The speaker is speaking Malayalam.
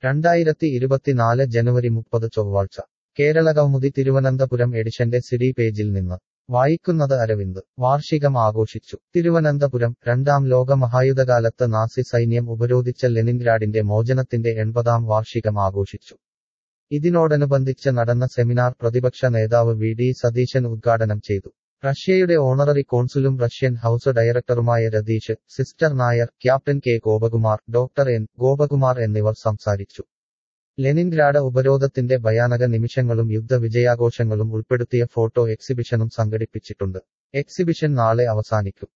രണ്ടായിരത്തി ഇരുപത്തിനാല് ജനുവരി മുപ്പത് ചൊവ്വാഴ്ച കേരള കൗമുദി തിരുവനന്തപുരം എഡിഷന്റെ സിഡി പേജിൽ നിന്ന് വായിക്കുന്നത് അരവിന്ദ് വാർഷികം ആഘോഷിച്ചു തിരുവനന്തപുരം രണ്ടാം ലോക മഹായുധകാലത്ത് നാസി സൈന്യം ഉപരോധിച്ച ലെനിൻഗ്രാഡിന്റെ മോചനത്തിന്റെ എൺപതാം വാർഷികം ആഘോഷിച്ചു ഇതിനോടനുബന്ധിച്ച് നടന്ന സെമിനാർ പ്രതിപക്ഷ നേതാവ് വി ഡി സതീശൻ ഉദ്ഘാടനം ചെയ്തു റഷ്യയുടെ ഓണററി കോൺസുലും റഷ്യൻ ഹൌസ് ഡയറക്ടറുമായ രതീഷ് സിസ്റ്റർ Nair captain K Gopakumar doctor N Gopakumar എന്നിവർ സംസാരിച്ചു ലെനിൻഗ്രാഡ് ഉപരോധത്തിന്റെ ഭയാനക നിമിഷങ്ങളും യുദ്ധ വിജയാഘോഷങ്ങളും ഉൾപ്പെടുത്തിയ ഫോട്ടോ എക്സിബിഷനും സംഘടിപ്പിച്ചിട്ടുണ്ട് എക്സിബിഷൻ നാളെ അവസാനിക്കും